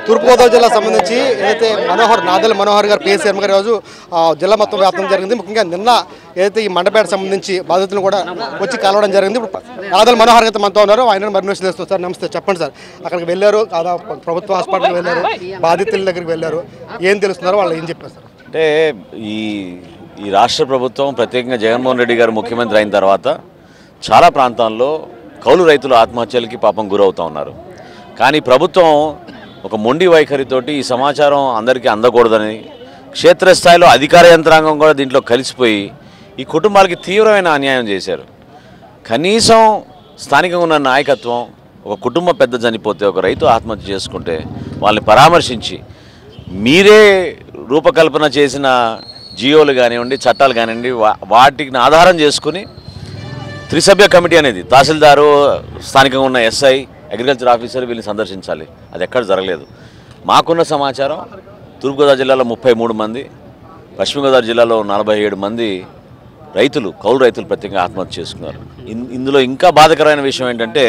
తూర్పుగోదావరి జిల్లా సంబంధించి ఏదైతే మనోహర్ నాదెల మనోహర్ గారు పిఎస్ శర్మ గారు రోజు ఆ, జిల్లా మొత్తం వ్యాప్తం జరిగింది ముఖ్యంగా నిన్న ఏదైతే ఈ మండపేట సంబంధించి బాధితులను కూడా వచ్చి కలవడం జరిగింది ఇప్పుడు నాదెల మనోహర్ గారు మనతో ఉన్నారు ఆయన మరిన్ని చేస్తున్నారు సార్ నమస్తే చెప్పండి సార్ అక్కడికి వెళ్ళారు కాదా ప్రభుత్వ హాస్పిటల్కి వెళ్ళారు బాధితుల దగ్గరికి వెళ్ళారు ఏం తెలుస్తున్నారు వాళ్ళు ఏం చెప్పారు సార్ అంటే ఈ ఈ రాష్ట్ర ప్రభుత్వం ప్రత్యేకంగా జగన్మోహన్ రెడ్డి గారు ముఖ్యమంత్రి అయిన తర్వాత చాలా ప్రాంతాల్లో కౌలు రైతులు ఆత్మహత్యలకి పాపం గురవుతూ ఉన్నారు కానీ ప్రభుత్వం ఒక మొండి వైఖరితోటి ఈ సమాచారం అందరికీ అందకూడదని క్షేత్రస్థాయిలో అధికార యంత్రాంగం కూడా దీంట్లో కలిసిపోయి ఈ కుటుంబాలకి తీవ్రమైన అన్యాయం చేశారు కనీసం స్థానికంగా ఉన్న నాయకత్వం ఒక కుటుంబ పెద్ద చనిపోతే ఒక రైతు ఆత్మహత్య చేసుకుంటే వాళ్ళని పరామర్శించి మీరే రూపకల్పన చేసిన జియోలు కానివ్వండి చట్టాలు కానివ్వండి వా- వాటిని ఆధారం చేసుకుని త్రిసభ్య కమిటీ అనేది తహసీల్దారు స్థానికంగా ఉన్న ఎస్ఐ అగ్రికల్చర్ ఆఫీసర్ వీళ్ళని సందర్శించాలి అది ఎక్కడ జరగలేదు మాకున్న సమాచారం తూర్పుగోదావరి జిల్లాలో ముప్పై మూడు మంది పశ్చిమ గోదావరి జిల్లాలో నలభై ఏడు మంది రైతులు కౌలు రైతులు ప్రత్యేకంగా ఆత్మహత్య చేసుకున్నారు ఇన్- ఇందులో ఇంకా బాధకరమైన విషయం ఏంటంటే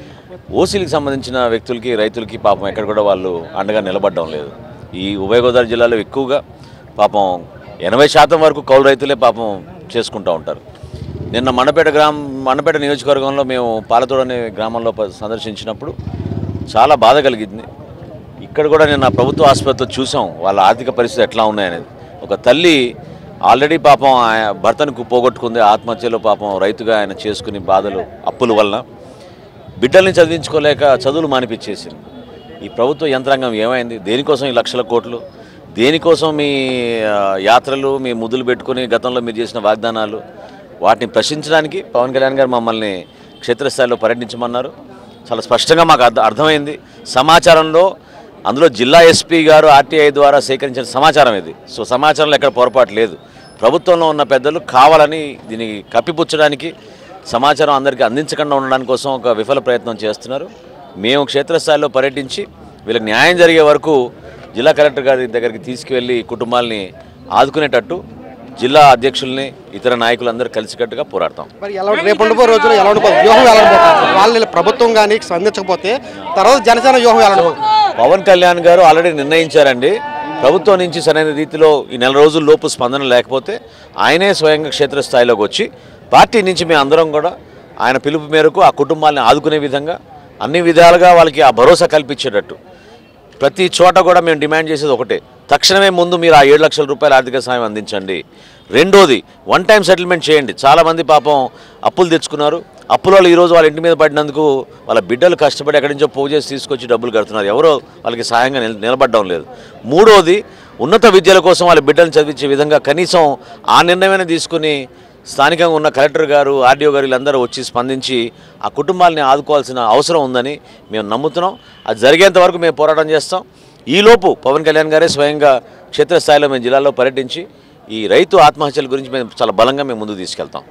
ఓసీలకు సంబంధించిన వ్యక్తులకి రైతులకి పాపం ఎక్కడ కూడా వాళ్ళు అండగా నిలబడడం లేదు ఈ ఉభయ గోదావరి జిల్లాలో ఎక్కువగా పాపం ఎనభై శాతం వరకు కౌలు రైతులే పాపం చేసుకుంటూ ఉంటారు నిన్న మండపేట గ్రామం మండపేట నియోజకవర్గంలో మేము పాలతోడు అనే గ్రామంలో ప- సందర్శించినప్పుడు చాలా బాధ కలిగింది ఇక్కడ కూడా నిన్న ప్రభుత్వ ఆసుపత్రిలో చూసాం వాళ్ళ ఆర్థిక పరిస్థితి ఎట్లా ఉన్నాయనేది ఒక తల్లి ఆల్రెడీ పాపం ఆయన భర్తను పోగొట్టుకుంది ఆత్మహత్యలో పాపం రైతుగా ఆయన చేసుకుని బాధలు అప్పుల వలన బిడ్డల్ని చదివించుకోలేక చదువులు మానిపించేసింది ఈ ప్రభుత్వ యంత్రాంగం ఏమైంది దేనికోసం ఈ లక్షల కోట్లు దేనికోసం మీ ఆ, యాత్రలు మీ ముద్దులు పెట్టుకుని గతంలో మీరు చేసిన వాగ్దానాలు వాటిని ప్రశ్నించడానికి పవన్ కళ్యాణ్ గారు మమ్మల్ని క్షేత్రస్థాయిలో పర్యటించమన్నారు చాలా స్పష్టంగా మాకు అర్థ అర్థమైంది సమాచారంలో అందులో జిల్లా ఎస్పీ గారు ఆర్టీఐ ద్వారా సేకరించిన సమాచారం ఇది సో సమాచారంలో ఎక్కడ పొరపాటు లేదు ప్రభుత్వంలో ఉన్న పెద్దలు కావాలని దీన్ని కప్పిపుచ్చడానికి సమాచారం అందరికీ అందించకుండా ఉండడానికి కోసం ఒక విఫల ప్రయత్నం చేస్తున్నారు మేము క్షేత్రస్థాయిలో పర్యటించి వీళ్ళకి న్యాయం జరిగే వరకు జిల్లా కలెక్టర్ గారి దగ్గరికి తీసుకువెళ్ళి కుటుంబాల్ని ఆదుకునేటట్టు జిల్లా అధ్యక్షుల్ని ఇతర నాయకులందరూ కలిసికట్టుగా పోరాడతాం మరి ఎలా రేపు ఉండిపో రోజులు ఎలా ఉండిపో వ్యూహం ఎలా ఉండబోతుంది వాళ్ళు ప్రభుత్వం కానీ స్పందించకపోతే తర్వాత జనసేన వ్యూహం ఎలా ఉండబోతుంది పవన్ కళ్యాణ్ గారు ఆల్రెడీ నిర్ణయించారండి ప్రభుత్వం నుంచి సరైన రీతిలో ఈ నెల రోజుల లోపు స్పందన లేకపోతే ఆయనే స్వయంగా క్షేత్రస్థాయిలోకి వచ్చి పార్టీ నుంచి మేము అందరం కూడా ఆయన పిలుపు మేరకు ఆ కుటుంబాలను ఆదుకునే విధంగా అన్ని విధాలుగా వాళ్ళకి ఆ భరోసా కల్పించేటట్టు ప్రతి చోట కూడా మేము డిమాండ్ చేసేది ఒకటే తక్షణమే ముందు మీరు ఆ ఏడు లక్షల రూపాయల ఆర్థిక సాయం అందించండి రెండోది వన్ టైం సెటిల్మెంట్ చేయండి చాలామంది పాపం అప్పులు తెచ్చుకున్నారు అప్పుల వాళ్ళు ఈరోజు వాళ్ళ ఇంటి మీద పడినందుకు వాళ్ళ బిడ్డలు కష్టపడి ఎక్కడి నుంచో పోగు చేసి తీసుకొచ్చి డబ్బులు కడుతున్నారు ఎవరో వాళ్ళకి సాయంగా నిల- నిలబడడం లేదు మూడోది ఉన్నత విద్యల కోసం వాళ్ళ బిడ్డలను చదివించే విధంగా కనీసం ఆ నిర్ణయమైనా తీసుకుని స్థానికంగా ఉన్న కలెక్టర్ గారు ఆర్డీఓ గారు వీళ్ళందరూ వచ్చి స్పందించి ఆ కుటుంబాలని ఆదుకోవాల్సిన అవసరం ఉందని మేము నమ్ముతున్నాం అది జరిగేంత వరకు మేము పోరాటం చేస్తాం ఈలోపు పవన్ కళ్యాణ్ గారే స్వయంగా క్షేత్రస్థాయిలో మేము జిల్లాలో పర్యటించి ఈ రైతు ఆత్మహత్యల గురించి మేము చాలా బలంగా మేము ముందుకు తీసుకెళ్తాం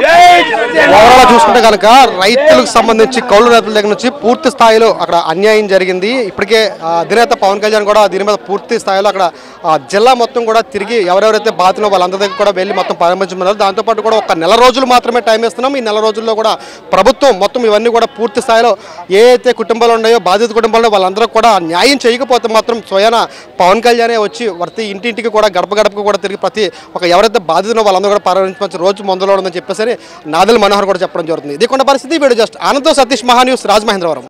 ఓవరాల్ చూసుకుంటే కనుక రైతులకు సంబంధించి కౌలు రైతుల దగ్గర నుంచి పూర్తి స్థాయిలో అక్కడ అన్యాయం జరిగింది ఇప్పటికే ఆ, అధినేత పవన్ కళ్యాణ్ కూడా దీని మీద పూర్తి స్థాయిలో అక్కడ ఆ, జిల్లా మొత్తం కూడా తిరిగి ఎవరెవరైతే బాధితులో వాళ్ళందరి దగ్గర కూడా వెళ్ళి మొత్తం ప్రారంభించమన్నారు దాంతోపాటు కూడా ఒక నెల రోజులు మాత్రమే టైం ఇస్తున్నాం ఈ నెల రోజుల్లో కూడా ప్రభుత్వం మొత్తం ఇవన్నీ కూడా పూర్తి స్థాయిలో ఏ అయితే కుటుంబాలు ఉన్నాయో బాధిత కుటుంబాలు న్యాయం కూడా న్యాయం చేయకపోతే మాత్రం స్వయాన పవన్ కళ్యాణే వచ్చి ప్రతి ఇంటింటికి కూడా గడప గడపకు కూడా తిరిగి ప్రతి ఒక ఎవరైతే బాధితులో వాళ్ళందరూ కూడా పరామర్శించవచ్చు రోజు మందులో ఉందని చెప్పేసి నాదల్ మనోహర్ కూడా చెప్పడం జరుగుతుంది ఇది కొండ పరిస్థితి వీడు జస్ట్ ఆనంద్ సతీష్ మహాన్యూస్ రాజమహేంద్రవరం